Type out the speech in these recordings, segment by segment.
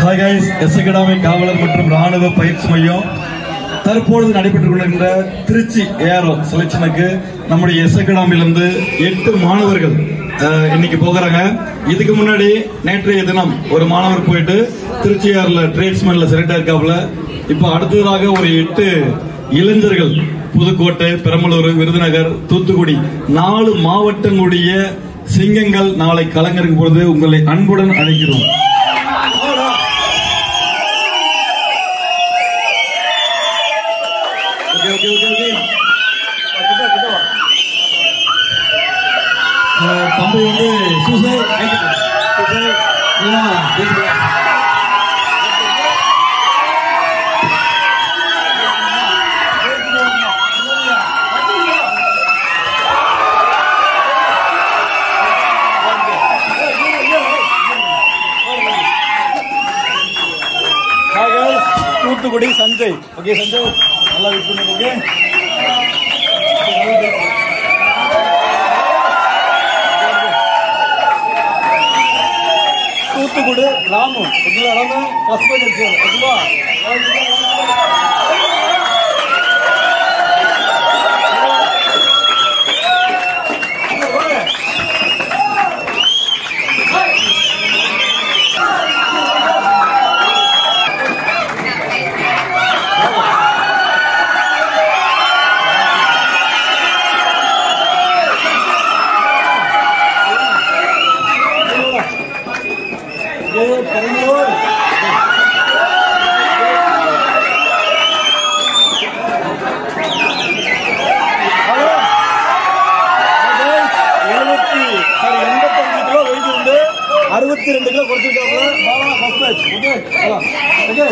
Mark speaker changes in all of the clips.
Speaker 1: Hi guys S academy காவலர் மற்றும் ராணுவ பயிற்சி மையம் தற்பொழுது நடைபெற்றுக் கொண்டிருக்கின்ற திருச்சி ஏரோ செலக்ஷனுக்கு நம்முடைய எஸ் அகாடமியிலிருந்து எட்டு மாணவர்கள் அஹ், இன்னைக்கு போகிறாங்க இதுக்கு முன்னாடி நேற்றைய தினம் ஒரு மாணவர் போயிட்டு திருச்சி ஏர்ல ட்ரேட்ஸ்மேன்ல செலக்ட் ஆயிருக்காப்புல இப்போ அடுத்ததாக ஒரு எட்டு இளைஞர்கள் புதுக்கோட்டை பெரம்பலூர் விருதுநகர் தூத்துக்குடி நாலு மாவட்டங்களுடைய சிங்கங்கள் நாளை கலங்கருக்கு பொழுது உங்களை அன்புடன் அழைக்கிறோம் ஓகே ஓகே ஓகே ஓகே அஹ், தம்பி வந்து சூசை சூசை இல்லையா? பேசுங்க.
Speaker 2: Hi guys, Thoothukudi Sanjay okay Sanjay நல்லா விஷ் பண்ணுங்க ஓகே தூத்துக்குடி ராமு ஓகேவா ராமு ஃபர்ஸ்ட் பேஜ் இருக்கு ஓகேவா ஏ பெரம்பலூர் ஹலோ எழுபத்தி சாரி எண்பத்தஞ்சு கிலோ வெயிட் இருந்து அறுபத்தி ரெண்டு கிலோ குறைச்சிருக்காங்க Bala first match okay okay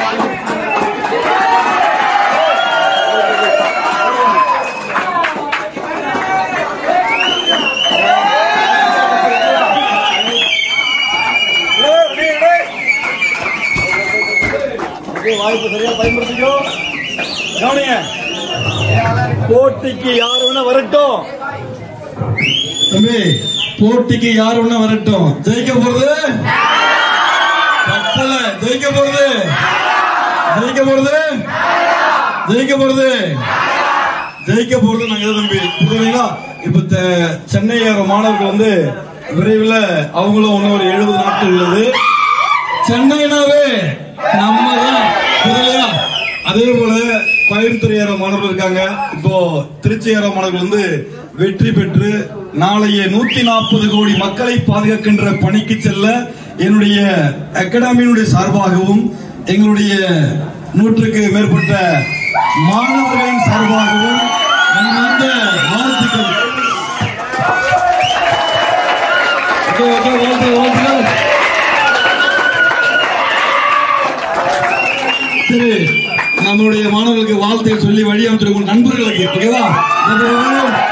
Speaker 2: okay வாய்ப்பு சரியா பயன்படுத்திக்கோ கவனிங்க போட்டிக்கு யார் வேணா வரட்டும்
Speaker 1: தம்பி போட்டிக்கு யார் ஒண்ணு வரட்டும் ஜெயிக்க போறது பத்தல ஜெயிக்க போறது ஜெயிக்க போறது ஜெயிக்க போறது ஜெயிக்க போறது நாங்க தான் தம்பி புரியுதுங்களா இப்ப தெ- சென்னை ஏற மாணவர்கள் வந்து விரைவில் அவங்களும் இன்னும் ஒரு எழுபது நாட்கள் உள்ளது சென்னைனாவே நம்ம தான் புரியலையா அதே போல கோயம்புத்தூர் ஏற மாணவர்கள் இருக்காங்க இப்போ திருச்சி ஏற மாணவர்கள் வந்து வெற்றி பெற்று நாளைய நூத்தி நாற்பது கோடி மக்களை பாதுகாக்கின்ற பணிக்கு செல்ல என்னுடைய அகாடமியினுடைய சார்பாகவும் எங்களுடைய நூற்றுக்கு மேற்பட்ட மாணவர்களின் சார்பாகவும் மனமார்ந்த வாழ்த்துக்கள் ஓகே ஓகே வாழ்த்துக்கள் வாழ்த்துக்கள் சரி நம்மளுடைய மாணவர்களுக்கு வாழ்த்துக்கள் சொல்லி வழி அமைச்சிருக்கும் நண்பர்களுக்கு ஓகேவா